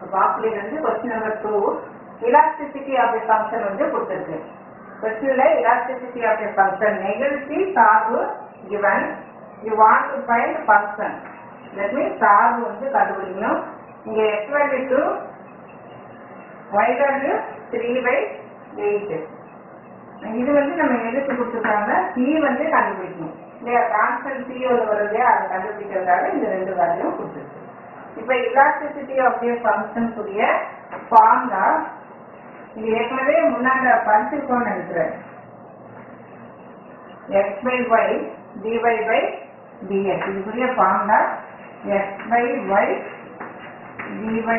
Popular வந்து question number two elasticity of a function வந்து கொடுத்துருக்கு கொஸ்டின்ல elasticity ஆஃப் a ஃபங்க்ஷன் நெகழ்ச்சி சார்பு given you want to find function that means சார்பு வந்து கண்டுபிடிக்கணும் இங்க x value 2 y value 3 by 8 இது வந்து நம்ம எதுக்கு கொடுத்துருக்காங்க c வந்து கண்டுபிடிக்கணும் இல்லையா கான்ஸ்டன்ட் c ஒன்று வருது இல்லையா அதை கண்டுபிடிக்கிறதுக்காக இந்த ரெண்டு வேல்யூ கொடுத்துருக்கு இப்போ elasticity ஆஃப் a ஃபங்க்ஷன் உடைய ஃபார்முலா இது ஏற்கனவே முன்னாடி படிச்சிருக்கோம்னு நினைக்கிறேன் x by y dy by dx இதுக்குரிய formula x by y dy by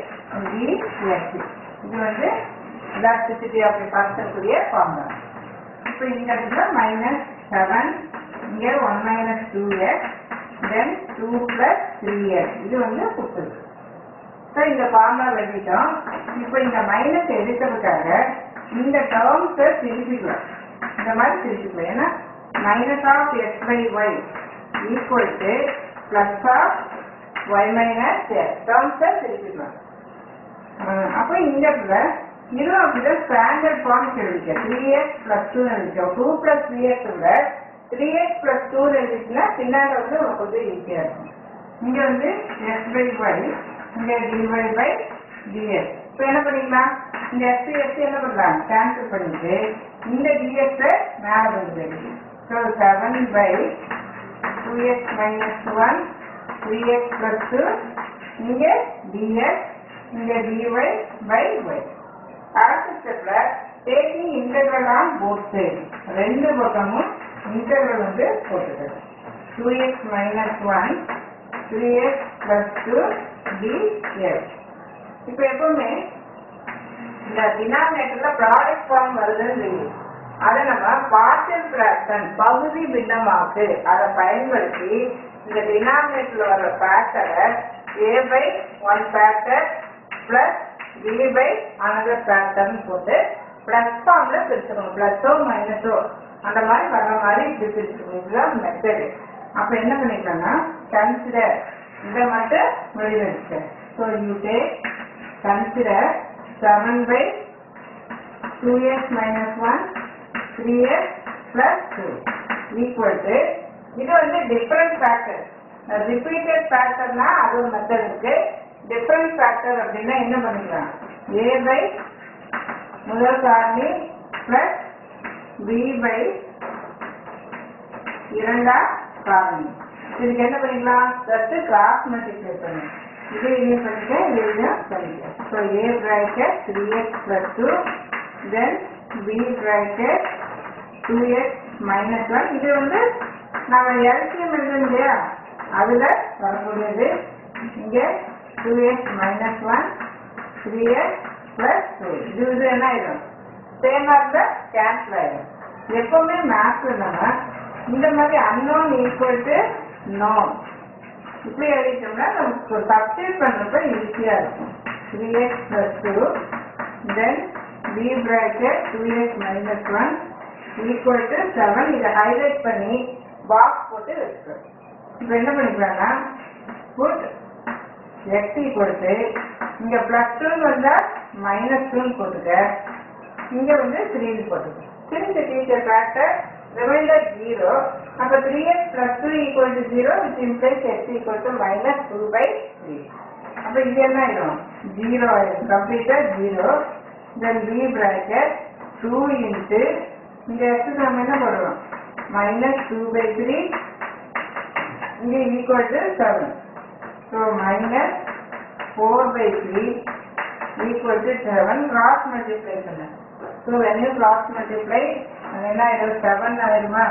dx இது வந்து elasticity of a function உரிய ஃபார்முலா இப்போ இந்த இடத்துல மைனஸ் செவன் இங்கே one minus two x then two plus three x இது வந்து கொடுத்துருக்கு ஸோ இந்த ஃபார்முலா எழுதிட்டோம் இப்போ இந்த மைனஸ் எடுக்கிறதுக்காக இந்த டேர்ம்ஸை திருப்பிக்கலாம் இந்த மாதிரி திருப்பிக்கலாம் ஏன்னா minus of x by y equal to plus of y minus x டேர்ம்ஸை திருப்பிக்கலாம் அப்போ இந்த இடத்துல இதுவும் அப்படிதான் ஸ்டாண்டர்ட் ஃபார்ம் எழுதிக்க த்ரீ எக்ஸ் பிளஸ் டூ எழுதிக்கோம் டூ பிளஸ் த்ரீ எக்ஸ் விட த்ரீ எக்ஸ் பிளஸ் டூ எழுதிச்சுன்னா பின்னாடி வந்து உங்களுக்கு கொஞ்சம் ஈஸியாக இருக்கும் இங்க வந்து எஸ் பை ஒய் இங்க டிஒய் பை டிஎஸ் இப்போ என்ன பண்ணிக்கலாம் இந்த எஸ் எஸ் என்ன பண்ணலாம் கேன்சல் பண்ணிட்டு இந்த டிஎஸ் மேலே கொண்டு போயிருக்கு so seven by two x minus one three x plus two இங்க டிஎஸ் இங்க டிஒய் பை ஒய் அடுத்த ஸ்டெப்ல taking integral on both side ரெண்டு பக்கமும் இன்டெக்ரல் வந்து போட்டுக்கிறது two x minus one three x plus two ds இப்போ எப்பவுமே இந்த டினாமினேட்டர்ல ப்ராடக்ட் ஃபார்ம் வருதுன்னு தெரியும் அதை நம்ம பார்ஷியல் ஃபிராக்ஷன் பகுதி பின்னமாக்கு அதை பயன்படுத்தி இந்த டினாமினேட்டர்ல வர்ற ஃபேக்டரை A by one factor plus B by another ஃபேக்டர்னு போட்டு பிளஸ் ஃபார்ம்ல பிரிச்சுக்கணும் பிளஸோ மைனஸோ அந்த மாதிரி வர்ற மாதிரி இப்படி பிரிச்சுக்கணும் இதுதான் மெத்தடு அப்ப என்ன பண்ணிக்கலாம்னா கன்சிடர் இதை மட்டும் வெளியில வச்சுக்க so you take consider seven by two x minus one three x plus two equal to இது வந்து டிஃபரன்ட் ஃபேக்டர் ரிப்பீட்டட் ஃபேக்டர்னா அது ஒரு மெத்தட் இருக்கு டிஃபரன்ட் ஃபேக்டர் அப்படின்னா என்ன பண்ணிக்கலாம் ஏ பை முதல் காரணி பிளஸ் பி பை இரண்டாம் காரணி இதுக்கு என்ன பண்ணிக்கலாம் ஜஸ்ட் கிராஸ் மல்டிப்ளை பண்ணு இது இது பண்ணிக்க இது இது பண்ணிக்க so A bracket three x plus two then B bracket two x minus one இது வந்து நம்ம எல்சிஎம் எழுதணும் இல்லையா அதுல வரக்கூடியது இங்க two x minus one three x plus two இது இது என்ன ஆயிடும் சேமா இருந்தா கேன்சல் ஆயிடும் எப்பவுமே மேத்ஸ்ல நம்ம இந்த மாதிரி அன்னோன் ஈக்குவல் டு நோன் இப்படி எழுதிட்டோம்னா நமக்கு சப்ஸ்டியூட் பண்றப்ப ஈஸியா இருக்கும் three x plus two then B bracket two x minus one equal to seven இதை ஹைலைட் பண்ணி பாக்ஸ் போட்டு வச்சுக்கணும் இப்போ என்ன பண்ணிக்கலாம்னா புட் எக்ஸ் ஈக்குவல் டு இங்க பிளஸ் டூன்னு வந்தா மைனஸ் டூன்னு போட்டுக்க இங்க வந்து த்ரீன்னு போட்டுக்க திரும்ப டீச்சர் ஃபேக்டர் ரிமைண்டர் ஜீரோ அப்ப three x plus two equal to zero which implies x equal to minus two by three அப்ப இது என்ன ஆயிடும் ஜீரோ ஆயிடும் கம்ப்ளீட்டா zero then B bracket two into இங்க எக்ஸ் நம்ம என்ன போடுறோம் மைனஸ் டூ பை த்ரீ இங்க equal to seven so minus four by three equal to seven cross multiply பண்ண so when you cross multiply என்ன ஆயிடும் செவன் ஆயிடுமா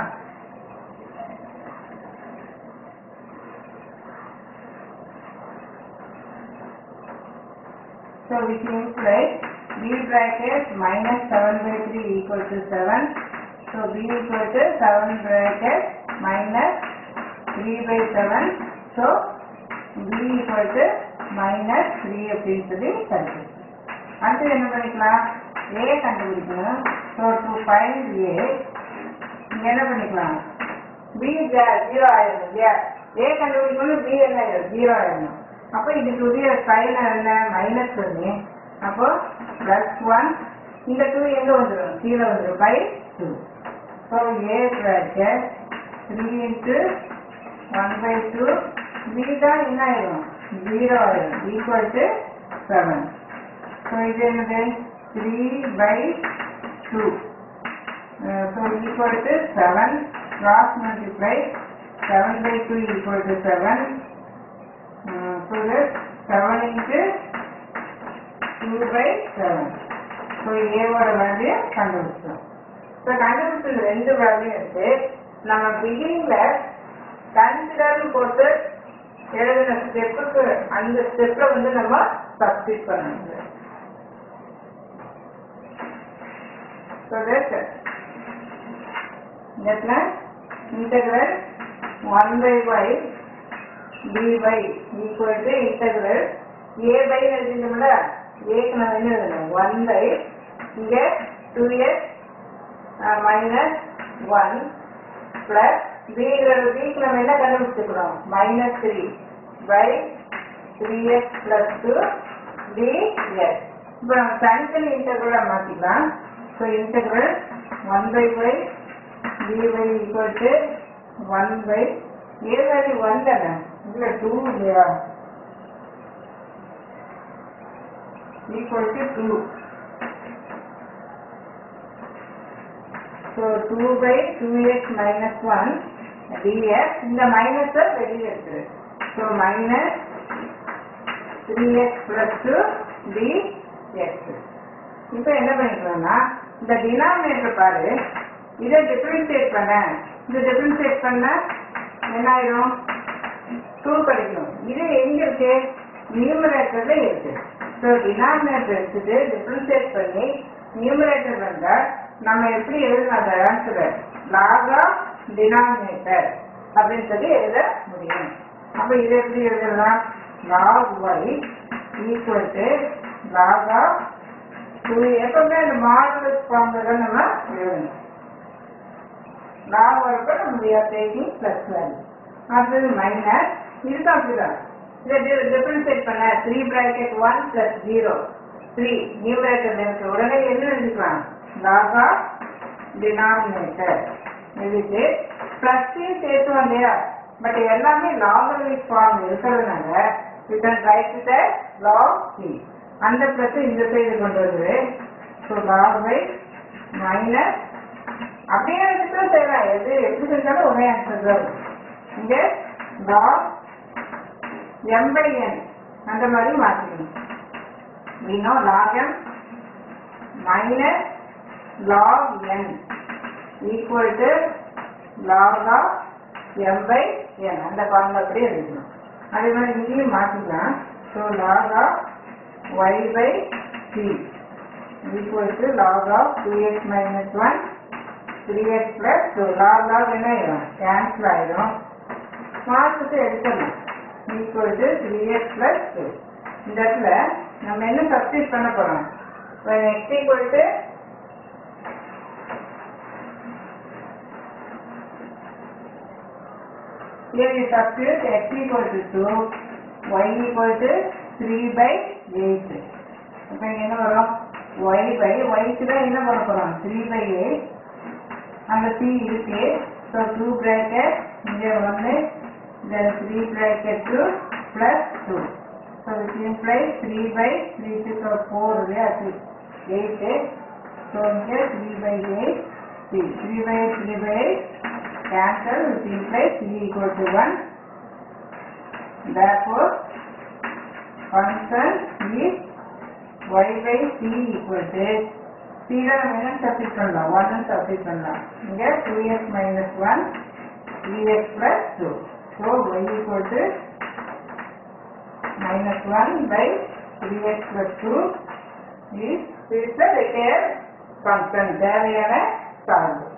So which implies b bracket minus 7 by 3 equal to 7. So b equal to 7 bracket minus 3 by 7. So b equal to minus 3 அப்படின்னு சொல்லி கண்டுபிடிக்கணும் அடுத்து என்ன பண்ணிக்கலாம் a கண்டுபிடிக்கணும் ஸோ டு ஃபைண்ட் a இங்க என்ன பண்ணிக்கலாம் b ஜீரோ ஆயிடும் இல்லையா a கண்டுபிடிக்கணும் b என்ன ஆயிடும் ஜீரோ ஆயிடணும் அப்போ இதுக்குரிய சைன் என்ன மைனஸ் ஒன்று அப்போ பிளஸ் ஒன் இந்த டூ எங்க வந்துடும் கீழே வந்துடும் by two so A bracket three into one by two B தான் என்ன ஆயிடும் ஜீரோ ஆயிடும் ஈக்குவல் டு செவன் ஸோ இது என்னது three by two so equal to seven cross multiply seven by two equal to seven so seven into two by seven so ஏவோட value கண்டுபிடிச்சோம் so கண்டுபிடிச்சது ரெண்டு வேல்யூ இருக்கு நம்ம பிகினிங்ல கன்சிடர்னு போட்டு எழுதின ஸ்டெப்புக்கு அந்த ஸ்டெப்ல வந்து நம்ம சப்ஸ்டிட் பண்ணணும் ஸோ தட் தட்ல integral one by y dy equal to integral a by எழுதிட்டோம்ல ஏக்கு நம்ம என்ன எழுதணும் ஒன் பை இங்க two x minus one plus பிங்கிறது பிக்கு நம்ம என்ன கண்டுபிடிச்சிக்கிறோம் minus three by three x plus two d x இப்போ நம்ம தனித்தனி இன்டெகிரலாக மாற்றிக்கலாம் so integral one by y dy equal to one by A value one தானே இல்லை டூ இல்லையா equal to 2. So 2 by 2x minus 1 dx இந்த மைனஸ் வெளியே இருக்கு so minus three x plus two dx இப்போ என்ன பண்ணிக்கலாம்னா இந்த டினாமினேட்டர் பாரு இதை டிஃபரன்ஷியேட் பண்ண இதை டிஃபரன்ஷியேட் பண்ண என்ன ஆயிரும் டூ கிடைக்கும் இது எங்க இருக்கு நியூமரேட்டர்ல இருக்கு ஸோ டினாமினேட்டர் எடுத்துட்டு டிஃபரன்ஷியேட் பண்ணி நியூமரேட்டர் வந்தா நம்ம எப்படி எழுதணும் அந்த ஆன்சரை லாக் ஆஃப் டினாமினேட்டர் அப்படின்னு சொல்லி எழுத முடியும் அப்ப இதை எப்படி எழுதலாம் log y equal to log of two எப்பவுமே இந்த மாடலஸ் ஃபார்ம்ல தான் நம்ம எழுதணும் லாக் வரப்ப நம்ம we are taking plus value அடுத்தது மைனஸ் இதுதான் அப்படிதான் இதை டிஃபரன்ஷியேட் பண்ண three bracket one plus zero three numerator இருக்கு உடனே என்ன எழுதிக்கலாம் லாக் ஆஃப் டினாமினேட்டர் எழுதிட்டு பிளஸ்ஸையும் சேர்த்துவோம் இல்லையா பட் எல்லாமே லாகரிக் ஃபார்ம் இருக்கிறதுனால you can write the log c அந்த பிளஸ் இந்த சைடு கொண்டு வருது ஸோ லாக் பை மைனஸ் அப்படியே எடுத்துதான் செய்யலாம் எது எப்படி செஞ்சாலும் ஒரே ஆன்சர் தான் வரும். இங்க லாக் எம் பை என் அந்த மாதிரி மாற்றிக்கணும் we know log m minus log n equal to log of m by n அந்த ஃபார்முலா அப்படியே எழுதணும் அதே மாதிரி இங்கேயும் மாற்றிக்கலாம் so log of y by c equal to log of 2x minus 1 3x plus 2 log log என்ன ஆயிடும் cancel ஆயிடும் மாற்றத்தை எடுக்கணும் equal to three x plus two இந்த இடத்துல நம்ம என்ன சப்ஸ்டிட் பண்ண போறோம் x equal to Here you substitute x equal to 2, y equal to 3 by 8. இப்போ இங்க என்ன வரும் y by y க்கு தான் என்ன பண்ண போறோம் 3 by 8 அங்க c இருக்கு ஸோ டூ பிராக்கெட் இங்கே ஒன்று then 3 bracket 2 plus 2. So which implies 3 by 3 to the 4 இல்லையா 8. So here 3 by 8. See, 3 by 8, 3 by 8 cancel which implies 3 equal to 1. Therefore, function is y by c equal to c ல நம்ம என்ன substitute பண்ணலாம் 1 substitute பண்ணலாம் இங்க 2x minus 1 3x plus 2 so y equal to minus 1 by 3x plus 2 is is the required function தேவையான சார்பு